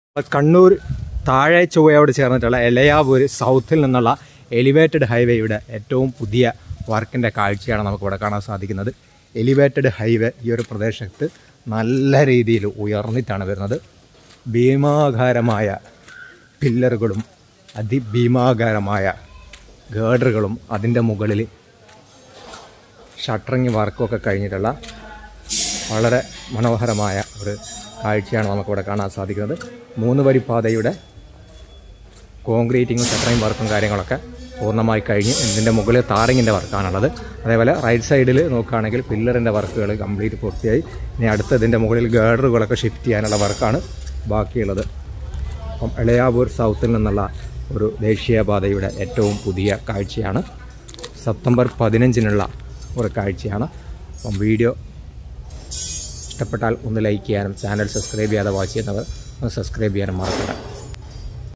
കണ്ണൂർ താഴെ ചൊവ്വയോട് ചേർന്നിട്ടുള്ള എലയാവൂർ സൗത്തിൽ നിന്നുള്ള എലിവേറ്റഡ് ഹൈവേയുടെ ഏറ്റവും പുതിയ വർക്കിൻ്റെ കാഴ്ചയാണ് നമുക്കിവിടെ കാണാൻ സാധിക്കുന്നത് എലിവേറ്റഡ് ഹൈവേ ഈ ഒരു പ്രദേശത്ത് നല്ല രീതിയിൽ ഉയർന്നിട്ടാണ് വരുന്നത് ഭീമാകാരമായ പില്ലറുകളും അതിഭീമാകാരമായ ഗേഡറുകളും അതിൻ്റെ മുകളിൽ ഷട്ടറിങ് വർക്കൊക്കെ കഴിഞ്ഞിട്ടുള്ള വളരെ മനോഹരമായ ഒരു കാഴ്ചയാണ് നമുക്കിവിടെ കാണാൻ സാധിക്കുന്നത് മൂന്ന് വരി പാതയുടെ കോൺക്രീറ്റിങ്ങും ഷട്ടറിങ് വർക്കും കാര്യങ്ങളൊക്കെ പൂർണ്ണമായി കഴിഞ്ഞ് ഇതിൻ്റെ മുകളിൽ താറിങ്ങിൻ്റെ വർക്കാണുള്ളത് അതേപോലെ റൈറ്റ് സൈഡിൽ നോക്കുകയാണെങ്കിൽ പില്ലറിൻ്റെ വർക്കുകൾ കംപ്ലീറ്റ് പൂർത്തിയായി ഇനി അടുത്ത ഇതിൻ്റെ മുകളിൽ ഗേഡറുകളൊക്കെ ഷിഫ്റ്റ് ചെയ്യാനുള്ള വർക്കാണ് ബാക്കിയുള്ളത് അപ്പം എളയാവൂർ സൗത്തിൽ നിന്നുള്ള ഒരു ദേശീയപാതയുടെ ഏറ്റവും പുതിയ കാഴ്ചയാണ് സെപ്റ്റംബർ പതിനഞ്ചിനുള്ള ഒരു കാഴ്ചയാണ് അപ്പം വീഡിയോ ഇഷ്ടപ്പെട്ടാൽ ഒന്ന് ലൈക്ക് ചെയ്യാനും ചാനൽ സബ്സ്ക്രൈബ് ചെയ്യാതെ വാച്ച് ചെയ്യുന്നവർ ഒന്ന് സബ്സ്ക്രൈബ് ചെയ്യാനും മറക്കണ്ട